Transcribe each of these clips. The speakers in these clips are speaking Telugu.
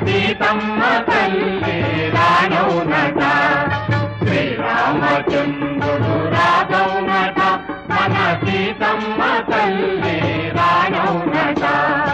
సీతమ్మ తల్లి రానవునట శ్రీరామచంద్రుడు రాధవునట మన సీతమ్మ తల్లి రానవునట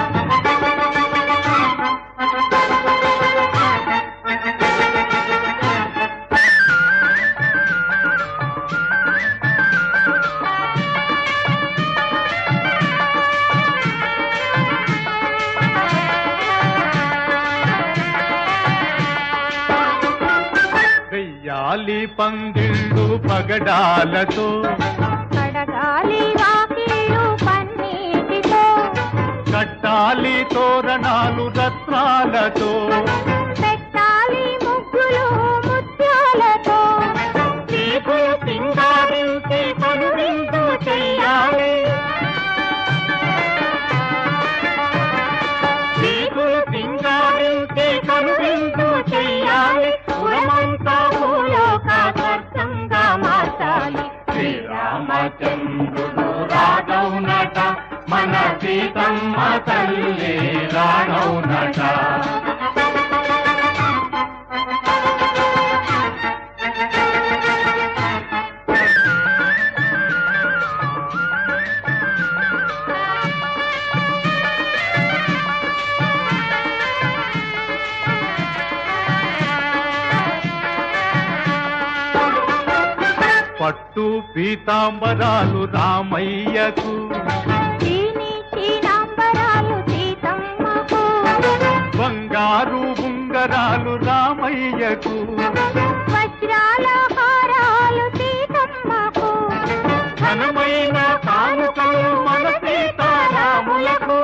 వెయ్యాలి పందిళ్ళు పగడాలతో కడగాలి వాకిళ్ళు పన్నీటితో కట్టాలి తోరణాలు రత్నాలతో పెట్టాలి ముగ్గులు ముత్యాలతో దీపులు సింగారించి కనువిందు చెయ్యాలి దీపులు సింగారించి కనువిందు చెయ్యాలి పురమంతా భూలోక స్వర్గంగా మార్చాలి శ్రీరామచంద్రుడు రాఘవునట మన సీతమ్మ తల్లి రాఘవునట పట్టు పీతాంబరాలు రామయ్యకు దీని చీనాంబరాలు సీతమ్మకు బంగారు ఉంగరాలు రామయ్యకు వజ్రాల హారాలు సీతమ్మకు ఘనమైన కానుకలు మన సీతారాములకు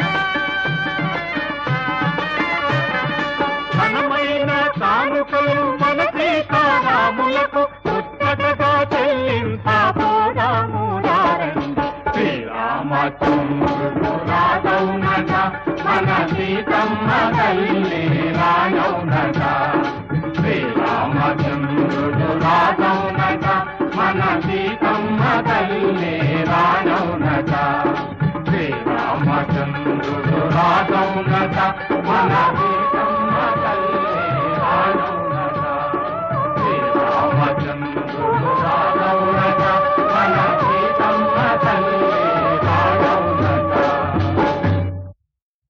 ఘనమైన కానుకలు మన సీతారాములకు ముచ్చటగా చెల్లించబోదాము రండి. శ్రీరామచంద్రుడు రాఘవునట మన సీతమ్మ తల్లి రాఘవునట శ్రీరామచంద్రుడు రాఘవునట మన సీతమ్మ తల్లి రాఘవునట శ్రీరామచంద్రుడు రాఘవునట మన